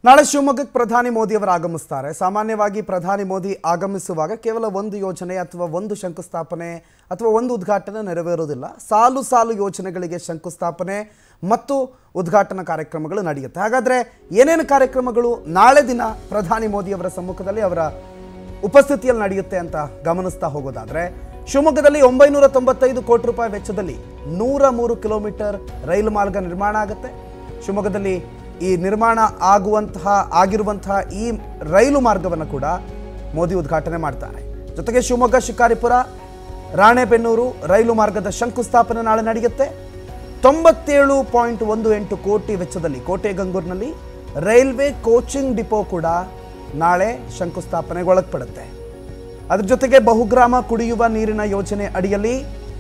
ನಾಳೆ ಶಿವಮೊಗ್ಗಕ್ಕೆ ಪ್ರಧಾನಿ ಮೋದಿಯವರು ಆಗಮಿಸ್ತಾರೆ ಸಾಮಾನ್ಯವಾಗಿ ಪ್ರಧಾನಿ ಮೋದಿ ಆಗಮಿಸುವಾಗ ಕೇವಲ ಒಂದು ಯೋಜನೆ ಅಥವಾ ಒಂದು ಶಂಕುಸ್ಥಾಪನೆ ಅಥವಾ ಒಂದು ಉದ್ಘಾಟನೆ ನೆರವೇರೋದಿಲ್ಲ ಸಾಲು ಸಾಲು ಯೋಜನೆಗಳಿಗೆ ಶಂಕುಸ್ಥಾಪನೆ ಮತ್ತು ಉದ್ಘಾಟನಾ ಕಾರ್ಯಕ್ರಮಗಳು ನಡೆಯುತ್ತೆ ಹಾಗಾದರೆ ಏನೇನು ಕಾರ್ಯಕ್ರಮಗಳು ನಾಳೆ ದಿನ ಪ್ರಧಾನಿ ಮೋದಿಯವರ ಸಮ್ಮುಖದಲ್ಲಿ ಅವರ ಉಪಸ್ಥಿತಿಯಲ್ಲಿ ನಡೆಯುತ್ತೆ ಅಂತ ಗಮನಿಸ್ತಾ ಹೋಗೋದಾದ್ರೆ ಶಿವಮೊಗ್ಗದಲ್ಲಿ ಒಂಬೈನೂರ ತೊಂಬತ್ತೈದು ಕೋಟಿ ರೂಪಾಯಿ ವೆಚ್ಚದಲ್ಲಿ ನೂರ ಮೂರು ಕಿಲೋಮೀಟರ್ ರೈಲು ಮಾರ್ಗ ನಿರ್ಮಾಣ ಆಗುತ್ತೆ ಶಿವಮೊಗ್ಗದಲ್ಲಿ ಈ ನಿರ್ಮಾಣ ಆಗುವಂತಹ ಆಗಿರುವಂತಹ ಈ ರೈಲು ಮಾರ್ಗವನ್ನು ಕೂಡ ಮೋದಿ ಉದ್ಘಾಟನೆ ಮಾಡ್ತಾರೆ ಜೊತೆಗೆ ಶಿವಮೊಗ್ಗ ಶಿಕಾರಿಪುರ ರಾಣೆಬೆನ್ನೂರು ರೈಲು ಮಾರ್ಗದ ಶಂಕುಸ್ಥಾಪನೆ ನಾಳೆ ನಡೆಯುತ್ತೆ ತೊಂಬತ್ತೇಳು ಪಾಯಿಂಟ್ ಒಂದು ಎಂಟು ಕೋಟಿ ವೆಚ್ಚದಲ್ಲಿ ಕೋಟೆಗಂಗೂರಿನಲ್ಲಿ ರೈಲ್ವೆ ಕೋಚಿಂಗ್ ಡಿಪೋ ಕೂಡ ನಾಳೆ ಶಂಕುಸ್ಥಾಪನೆಗೊಳಪಡುತ್ತೆ ಅದ್ರ ಜೊತೆಗೆ ಬಹುಗ್ರಾಮ ಕುಡಿಯುವ ನೀರಿನ ಯೋಜನೆ ಅಡಿಯಲ್ಲಿ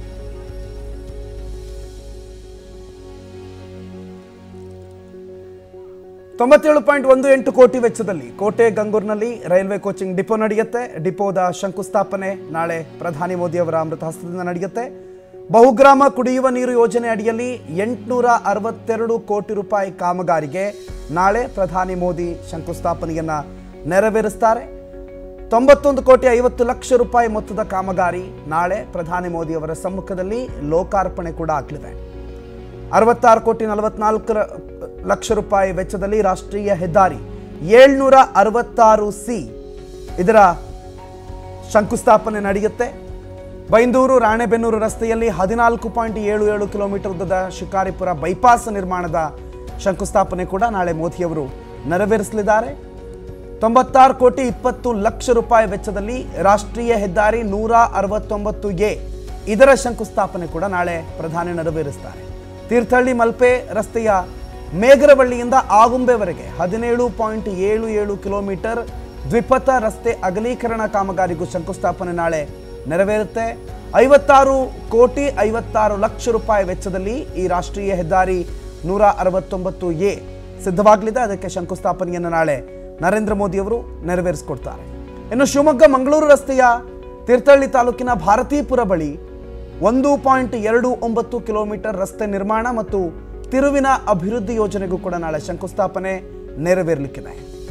ತೊಂಬತ್ತೇಳು ಪಾಯಿಂಟ್ ಒಂದು ಎಂಟು ಕೋಟಿ ವೆಚ್ಚದಲ್ಲಿ ಕೋಟೆ ಗಂಗೂರಿನಲ್ಲಿ ರೈಲ್ವೆ ಕೋಚಿಂಗ್ ಡಿಪೋ ನಡೆಯುತ್ತೆ ಡಿಪೋದ ಶಂಕುಸ್ಥಾಪನೆ ನಾಳೆ ಪ್ರಧಾನಿ ಮೋದಿಯವರ ಅಮೃತ ಹಸ್ತದಿಂದ ನಡೆಯುತ್ತೆ ಬಹುಗ್ರಾಮ ಕುಡಿಯುವ ನೀರು ಯೋಜನೆ ಅಡಿಯಲ್ಲಿ ಎಂಟುನೂರ ಅರವತ್ತೆರಡು ಕೋಟಿ ರೂಪಾಯಿ ಕಾಮಗಾರಿಗೆ ನಾಳೆ ಪ್ರಧಾನಿ ಮೋದಿ ಶಂಕುಸ್ಥಾಪನೆಯನ್ನ ನೆರವೇರಿಸ್ತಾರೆ ತೊಂಬತ್ತೊಂದು ಕೋಟಿ ಐವತ್ತು ಲಕ್ಷ ರೂಪಾಯಿ ಮೊತ್ತದ ಕಾಮಗಾರಿ ನಾಳೆ ಪ್ರಧಾನಿ ಮೋದಿಯವರ ಸಮ್ಮುಖದಲ್ಲಿ ಲೋಕಾರ್ಪಣೆ ಕೂಡ ಆಗಲಿದೆ ಅರವತ್ತಾರು ಕೋಟಿ ನಲವತ್ನಾಲ್ಕು ಲಕ್ಷ ರೂಪಾಯಿ ವೆಚ್ಚದಲ್ಲಿ ರಾಷ್ಟ್ರೀಯ ಹೆದ್ದಾರಿ ಏಳ್ನೂರ ಅರವತ್ತಾರು ಸಿ ಇದರ ಶಂಕುಸ್ಥಾಪನೆ ನಡೆಯುತ್ತೆ ಬೈಂದೂರು ರಾಣೆಬೆನ್ನೂರು ರಸ್ತೆಯಲ್ಲಿ ಹದಿನಾಲ್ಕು ಪಾಯಿಂಟ್ ಏಳು ಏಳು ಕಿಲೋಮೀಟರ್ ಉದ್ದದ ಶಿಕಾರಿಪುರ ಬೈಪಾಸ್ ನಿರ್ಮಾಣದ ಶಂಕುಸ್ಥಾಪನೆ ಕೂಡ ನಾಳೆ ಮೋದಿಯವರು ನೆರವೇರಿಸಲಿದ್ದಾರೆ ತೊಂಬತ್ತಾರು ಕೋಟಿ ಇಪ್ಪತ್ತು ಲಕ್ಷ ರೂಪಾಯಿ ವೆಚ್ಚದಲ್ಲಿ ರಾಷ್ಟ್ರೀಯ ಹೆದ್ದಾರಿ ನೂರ ಅರವತ್ತೊಂಬತ್ತು ಎ ಇದರ ಶಂಕುಸ್ಥಾಪನೆ ಕೂಡ ನಾಳೆ ಪ್ರಧಾನಿ ನೆರವೇರಿಸ್ತಾರೆ ತೀರ್ಥಹಳ್ಳಿ ಮಲ್ಪೆ ರಸ್ತೆಯ ಮೇಗರವಳ್ಳಿಯಿಂದ ಆಗುಂಬೆವರೆಗೆ ಹದಿನೇಳು ಪಾಯಿಂಟ್ ಏಳು ಏಳು ಕಿಲೋಮೀಟರ್ ದ್ವಿಪಥ ರಸ್ತೆ ಅಗಲೀಕರಣ ಕಾಮಗಾರಿಗೂ ಶಂಕುಸ್ಥಾಪನೆ ನಾಳೆ ನೆರವೇರುತ್ತೆ ಐವತ್ತಾರು ಕೋಟಿ ಐವತ್ತಾರು ಲಕ್ಷ ರೂಪಾಯಿ ವೆಚ್ಚದಲ್ಲಿ ಈ ರಾಷ್ಟ್ರೀಯ ಹೆದ್ದಾರಿ ನೂರ ಅರವತ್ತೊಂಬತ್ತು ಎ ಸಿದ್ಧವಾಗಲಿದೆ ಅದಕ್ಕೆ ಶಂಕುಸ್ಥಾಪನೆಯನ್ನು ನಾಳೆ ನರೇಂದ್ರ ಮೋದಿಯವರು ನೆರವೇರಿಸಿಕೊಡ್ತಾರೆ ಇನ್ನು ಶಿವಮೊಗ್ಗ ಮಂಗಳೂರು ರಸ್ತೆಯ ತೀರ್ಥಹಳ್ಳಿ ತಾಲೂಕಿನ ಭಾರತೀಪುರ ಬಳಿ ಒಂದು ಪಾಯಿಂಟ್ ಎರಡು ಒಂಬತ್ತು ಕಿಲೋಮೀಟರ್ ರಸ್ತೆ ನಿರ್ಮಾಣ ಮತ್ತು ತಿರುವಿನ ಅಭಿವೃದ್ಧಿ ಯೋಜನೆಗೂ ಕೂಡ ನಾಳೆ ಶಂಕುಸ್ಥಾಪನೆ ನೆರವೇರಲಿಕ್ಕಿದೆ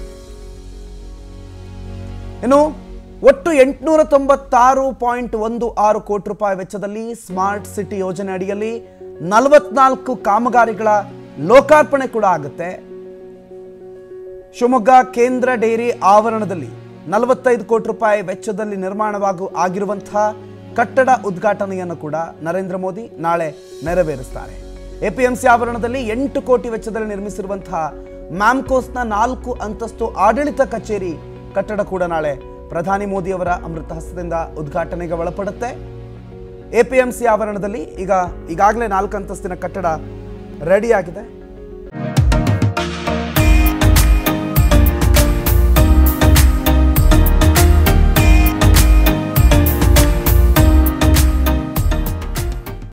ಇನ್ನು ಒಟ್ಟು ಎಂಟುನೂರ ತೊಂಬತ್ತಾರು ಪಾಯಿಂಟ್ ಒಂದು ಆರು ಕೋಟಿ ರೂಪಾಯಿ ವೆಚ್ಚದಲ್ಲಿ ಸ್ಮಾರ್ಟ್ ಸಿಟಿ ಯೋಜನೆ ಅಡಿಯಲ್ಲಿ ನಲವತ್ನಾಲ್ಕು ಕಾಮಗಾರಿಗಳ ಲೋಕಾರ್ಪಣೆ ಕೂಡ ಆಗುತ್ತೆ ಶಿವಮೊಗ್ಗ ಕೇಂದ್ರ ಡೈರಿ ಆವರಣದಲ್ಲಿ ನಲವತ್ತೈದು ಕೋಟಿ ರೂಪಾಯಿ ವೆಚ್ಚದಲ್ಲಿ ನಿರ್ಮಾಣವಾಗು ಆಗಿರುವಂತಹ ಕಟ್ಟಡ ಉದ್ಘಾಟನೆಯನ್ನು ಕೂಡ ನರೇಂದ್ರ ಮೋದಿ ನಾಳೆ ನೆರವೇರಿಸ್ತಾರೆ ಎಪಿಎಂಸಿ ಆವರಣದಲ್ಲಿ ಎಂಟು ಕೋಟಿ ವೆಚ್ಚದಲ್ಲಿ ನಿರ್ಮಿಸಿರುವಂತಹ ಮ್ಯಾಮ್ಕೋಸ್ನ ನಾಲ್ಕು ಅಂತಸ್ತು ಆಡಳಿತ ಕಚೇರಿ ಕಟ್ಟಡ ಕೂಡ ನಾಳೆ ಪ್ರಧಾನಿ ಮೋದಿಯವರ ಅಮೃತ ಹಸ್ತದಿಂದ ಉದ್ಘಾಟನೆಗೆ ಒಳಪಡುತ್ತೆ ಎಪಿಎಂಸಿ ಆವರಣದಲ್ಲಿ ಈಗ ಈಗಾಗಲೇ ನಾಲ್ಕು ಅಂತಸ್ತಿನ ಕಟ್ಟಡ ರೆಡಿ ಆಗಿದೆ